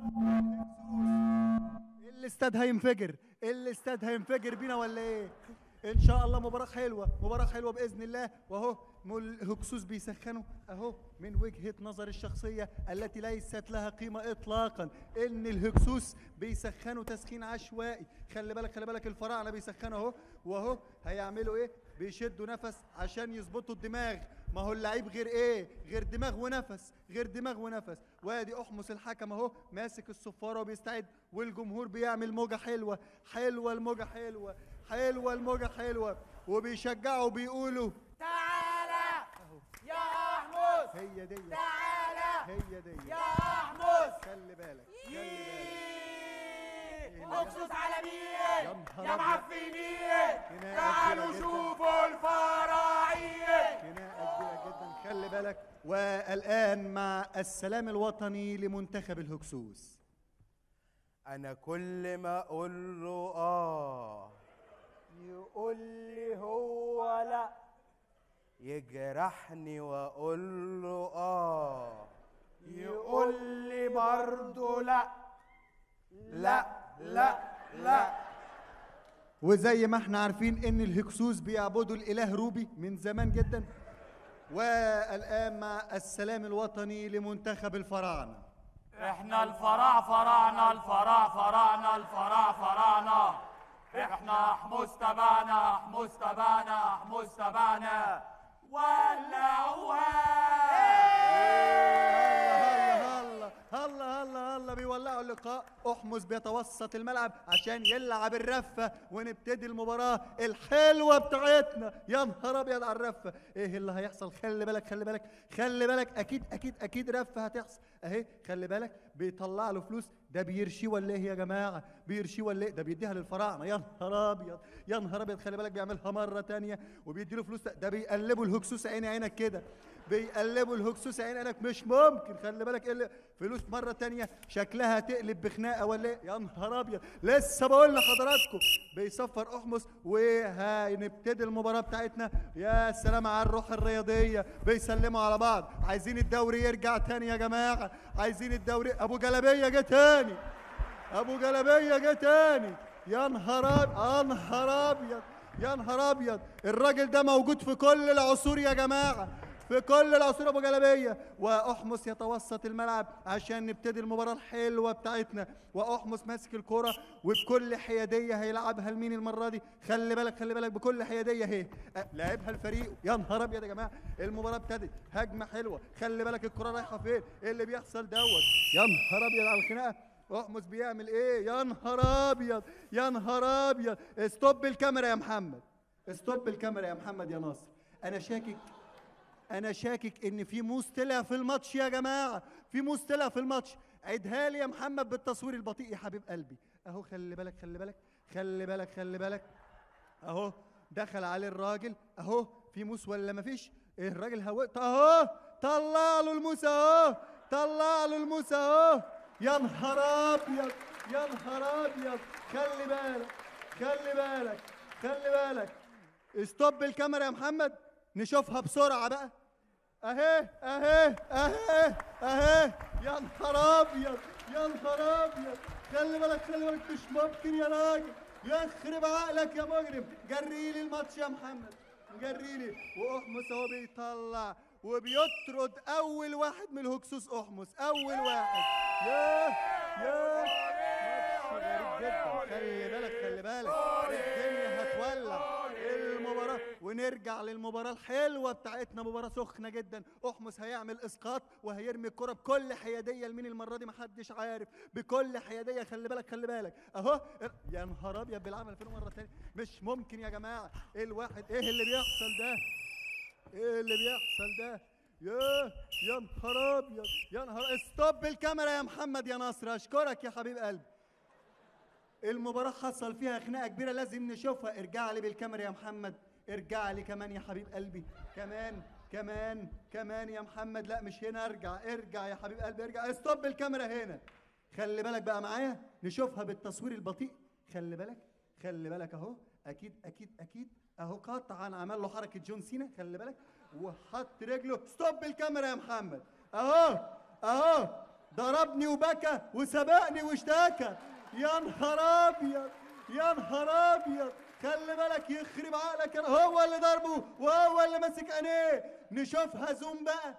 الاستاد هينفجر الاستاد هينفجر بينا ولا ايه ان شاء الله مباراه حلوه مباراه حلوه باذن الله واهو مول الهكسوس بيسخنوا اهو من وجهه نظر الشخصيه التي ليست لها قيمه اطلاقا ان الهكسوس بيسخنوا تسخين عشوائي خلي بالك خلي بالك الفراعنه بيسخنوا اهو واهو هيعملوا ايه بيشدوا نفس عشان يظبطوا الدماغ ما هو اللعيب غير ايه غير دماغ ونفس غير دماغ ونفس وادي احمس الحكم اهو ماسك الصفاره وبيستعد والجمهور بيعمل موجه حلوه حلوه الموجه حلوه حلوه الموجه حلوه وبيشجعوا بيقولوا تعالى يا احمس هي دي تعالى هي دي يا احمس خلي بالك خلي بالك اقصد على يا مين نهار يا أبيض. معفنين خناقة تعالوا كبيرة جداً. شوفوا الفراعين خناقه كبيره جدا خلي بالك والان مع السلام الوطني لمنتخب الهكسوس انا كل ما اقول له اه يقول لي هو لا يجرحني واقول له اه يقول لي برضه لا لا لا لا وزي ما احنا عارفين ان الهكسوس بيعبدوا الاله روبي من زمان جدا والان مع السلام الوطني لمنتخب الفراعنه احنا الفراع فراعنة الفراع فراعنة الفراع فراعنة احنا حموس تبعنا حموس تبعنا حموس تبعنا ولعوها هلا هلا هلا هلا بيولعوا اللقاء احمس بيتوسط الملعب عشان يلعب الرفه ونبتدي المباراه الحلوه بتاعتنا يا نهار ابيض على الرفه ايه اللي هيحصل خلي بالك خلي بالك خلي بالك اكيد اكيد اكيد رفه هتحصل اهي خلي بالك بيطلع له فلوس ده بيرشيه ولا ايه يا جماعه بيرشيه ولا ايه ده بيديها للفراعنه يا نهار ابيض يا نهار ابيض خلي بالك بيعملها مره تانية وبيدي له فلوس ده بيقلبوا الهكسوس عين عينك كده بيقلبوا الهكسوس عين عينك مش ممكن خلي بالك ايه اللي- فلوس مره تانية شكلها تقلب بخناقه ولا ايه يا نهار ابيض لسه بقول لحضراتكم بيصفر احمس وهنبتدي المباراه بتاعتنا يا سلام على الروح الرياضيه بيسلموا على بعض عايزين الدوري يرجع تاني يا جماعه عايزين الدوري ابو جلبيه جه تاني ابو جلبيه جه تاني يا نهار أب- يا نهار ابيض يا نهار ابيض الراجل ده موجود في كل العصور يا جماعه في كل العصور ابو جلبيه واحمس يتوسط الملعب عشان نبتدي المباراه الحلوه بتاعتنا واحمس ماسك الكره وبكل حياديه هيلعبها لمين المره دي خلي بالك خلي بالك بكل حياديه اهي أه، لعبها الفريق يا نهار ابيض يا جماعه المباراه ابتدت هجمه حلوه خلي بالك الكره رايحه فين ايه اللي بيحصل دوت يا نهار ابيض على الخناقه احمس بيعمل ايه يا نهار ابيض يا نهار ابيض استوب الكاميرا يا محمد استوب الكاميرا يا محمد يا ناصر انا شاكك انا شاكك ان في موس طلع في الماتش يا جماعه في موس طلع في الماتش عيدها لي يا محمد بالتصوير البطيء يا حبيب قلبي اهو خلي بالك خلي بالك خلي بالك خلي بالك اهو دخل عليه الراجل اهو في موس ولا مفيش إيه الراجل هوقت اهو طلع له الموس اهو طلع له الموس اهو يا نهار ابيض يا نهار ابيض خلي بالك خلي بالك خلي بالك استوب الكاميرا يا محمد نشوفها بسرعه بقى اهي اهي اهي اهي يا نهار ابيض يا نهار ابيض خلي بالك خلي بالك مش ممكن يا راجل يخرب عقلك يا مجرم جري لي الماتش يا محمد جري لي واحمس اهو بيطلع وبيطرد اول واحد من الهكسوس احمس اول واحد ياه ياه ماتش غريب جدا خلي بالك خلي بالك الدنيا هتولع المباراة ونرجع للمباراة الحلوة بتاعتنا مباراة سخنة جدا احمس هيعمل اسقاط وهيرمي الكرة بكل حيادية لمين المرة دي محدش عارف بكل حيادية خلي بالك خلي بالك اهو يا نهار ابيض بيلعبها فين مرة تانية مش ممكن يا جماعة ايه الواحد ايه اللي بيحصل ده ايه اللي بيحصل ده ياه يا نهار ابيض يا نهار استوب الكاميرا يا محمد يا نصر اشكرك يا حبيب قلبي المباراة حصل فيها خناقة كبيرة لازم نشوفها ارجع لي بالكاميرا يا محمد ارجع لي كمان يا حبيب قلبي كمان كمان كمان يا محمد لا مش هنا ارجع ارجع يا حبيب قلبي ارجع استوب الكاميرا هنا خلي بالك بقى معايا نشوفها بالتصوير البطيء خلي بالك خلي بالك اهو اكيد اكيد اكيد اهو قطعا عمل له حركة جون سينا خلي بالك وحط رجله ستوب الكاميرا يا محمد اهو اهو ضربني وبكى وسبقني واشتكى يا نهار ابيض يا نهار ابيض خلي بالك يخرب عقلك يا- هو اللي ضربه وهو اللي ماسك عينيه نشوفها زوم بقى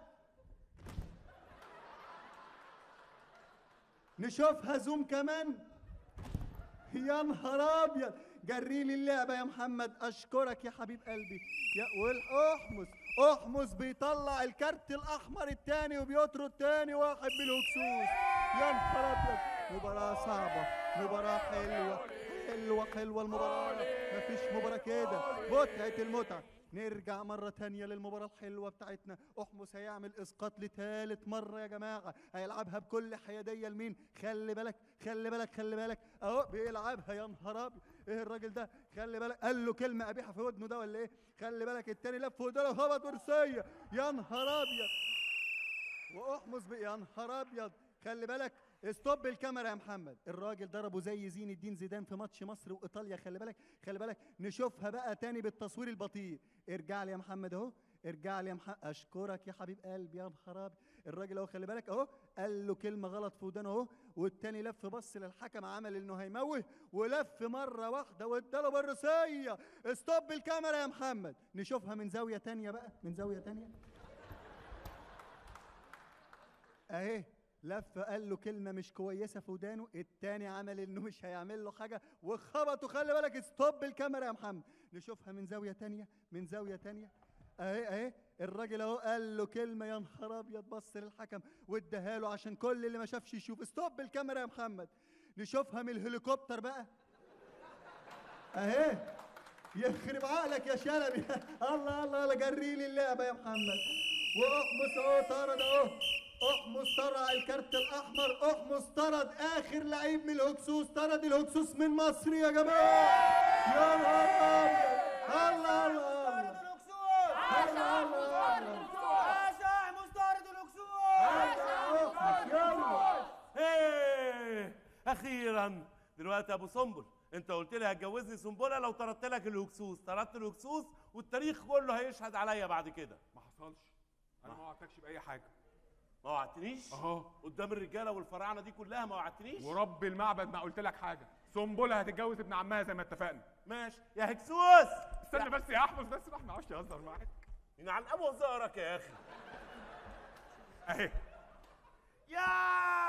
نشوفها زوم كمان يا نهار ابيض جري لي اللعبه يا محمد اشكرك يا حبيب قلبي يا والاحمس احمس بيطلع الكارت الاحمر الثاني وبيطرد تاني واحد من الهكسوس يا نهار ابيض مباراه صعبه مباراه حلوه حلوه حلوه المباراه مفيش مباراه كده متعه المتعه نرجع مرة تانية للمباراة الحلوة بتاعتنا أحمس هيعمل إسقاط لتالت مرة يا جماعة هيلعبها بكل حيادية لمين خلي بالك خلي بالك خلي بالك أهو بيلعبها يا نهار أبيض إيه الراجل ده خلي بالك قال له كلمة قبيحة في ودنه ده ولا إيه خلي بالك التاني لف ودانه وخبط ورسية يا نهار أبيض واحمس بقى يا نهار ابيض خلي بالك استوب الكاميرا يا محمد الراجل ضربه زي زين الدين زيدان في ماتش مصر وايطاليا خلي بالك خلي بالك نشوفها بقى تاني بالتصوير البطيء ارجع لي يا محمد اهو ارجع لي يا محمد اشكرك يا حبيب قلبي يا نهار ابيض الراجل اهو خلي بالك اهو قال له كلمه غلط في ودانه اهو والتاني لف بص للحكم عمل انه هيموه ولف مره واحده واداله بالرصيه استوب الكاميرا يا محمد نشوفها من زاويه تانية بقى من زاويه تانية اهي لف قال له كلمه مش كويسه في ودانه التاني عمل انه مش هيعمل له حاجه وخبطه خلي بالك ستوب الكاميرا يا محمد نشوفها من زاويه تانية من زاويه تانية اهي اهي الراجل اهو قال له كلمه يا نهار ابيض بص للحكم واداها له عشان كل اللي ما شافش يشوف استوب الكاميرا يا محمد نشوفها من الهليكوبتر بقى اهي يخرب عقلك يا شلبي الله الله الله جري لي اللعبه يا محمد واحمص اهو طرد اهو احمص طرع الكارت الاحمر احمص طرد اخر لعيب من الهكسوس طرد الهكسوس من مصر يا جماعه يا نهار ابيض الله الله الله الله الله باشا مستعرض الاكسوس ايه اخيرا دلوقتي يا ابو سنبل انت قلت لي هتجوزني سنبله لو طردت لك الهكسوس طردت الهكسوس والتاريخ كله هيشهد عليا بعد كده ما حصلش انا ما وعدتكش باي حاجه ما وعدتنيش اهو قدام الرجاله والفراعنه دي كلها ما وعدتنيش ورب المعبد ما قلت لك حاجه سنبله هتتجوز ابن عمها زي ما اتفقنا ماشي يا هكسوس استنى بس يا احمد بس الواحد ما عادش يهزر معاك من عن ابو هزارك يا اخي اهي يا